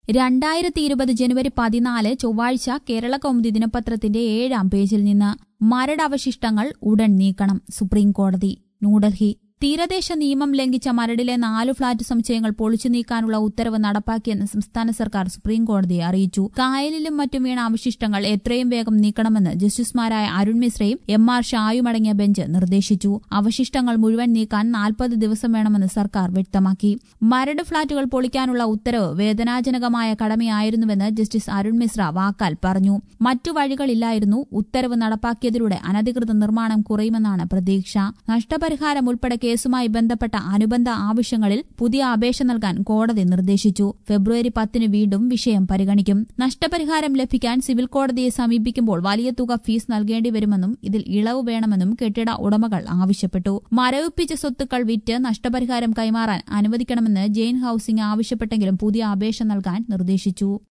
രണ്ടായിരത്തി ഇരുപത് ജനുവരി പതിനാല് ചൊവ്വാഴ്ച കേരള കൗമുദി ദിനപത്രത്തിന്റെ ഏഴാം പേജിൽ നിന്ന് മരടവശിഷ്ടങ്ങൾ ഉടൻ നീക്കണം സുപ്രീം കോടതി ന്യൂഡൽഹി തീരദേശ നിയമം ലംഘിച്ച മരടിലെ നാലു ഫ്ളാറ്റ് സമുച്ചയങ്ങൾ പൊളിച്ചു നീക്കാനുള്ള ഉത്തരവ് നടപ്പാക്കിയെന്ന് സംസ്ഥാന സർക്കാർ സുപ്രീം കോടതിയെ അറിയിച്ചു കായലിലും മറ്റും വീണ അവശിഷ്ടങ്ങൾ എത്രയും വേഗം നീക്കണമെന്ന് ജസ്റ്റിസുമാരായ അരുൺ മിശ്രയും എം ആർ ഷായുമടങ്ങിയ ബെഞ്ച് നിർദ്ദേശിച്ചു അവശിഷ്ടങ്ങൾ മുഴുവൻ നീക്കാൻ നാൽപ്പത് ദിവസം വേണമെന്ന് സർക്കാർ വ്യക്തമാക്കി മരട് ഫ്ളാറ്റുകൾ പൊളിക്കാനുള്ള ഉത്തരവ് വേദനാജനകമായ കടമയായിരുന്നുവെന്ന് ജസ്റ്റിസ് അരുൺ മിശ്ര വാക്കാൽ പറഞ്ഞു മറ്റു വഴികളില്ലായിരുന്നു ഉത്തരവ് നടപ്പാക്കിയതിലൂടെ അനധികൃത നിർമ്മാണം കുറയുമെന്നാണ് പ്രതീക്ഷ നഷ്ടപരിഹാരം ഉൾപ്പെടെ കേസുമായി ബന്ധപ്പെട്ട അനുബന്ധ ആവശ്യങ്ങളിൽ പുതിയ അപേക്ഷ നൽകാൻ കോടതി നിർദ്ദേശിച്ചു ഫെബ്രുവരി പത്തിന് വീണ്ടും വിഷയം പരിഗണിക്കും നഷ്ടപരിഹാരം ലഭിക്കാൻ സിവിൽ കോടതിയെ സമീപിക്കുമ്പോൾ വലിയ തുക ഫീസ് നൽകേണ്ടി വരുമെന്നും ഇതിൽ ഇളവ് വേണമെന്നും കെട്ടിട ഉടമകൾ ആവശ്യപ്പെട്ടു മരവിപ്പിച്ച സ്വത്തുക്കൾ വിറ്റ് നഷ്ടപരിഹാരം കൈമാറാൻ അനുവദിക്കണമെന്ന് ജെയിൻ ഹൌസിംഗ് ആവശ്യപ്പെട്ടെങ്കിലും പുതിയ അപേക്ഷ നൽകാൻ നിർദ്ദേശിച്ചു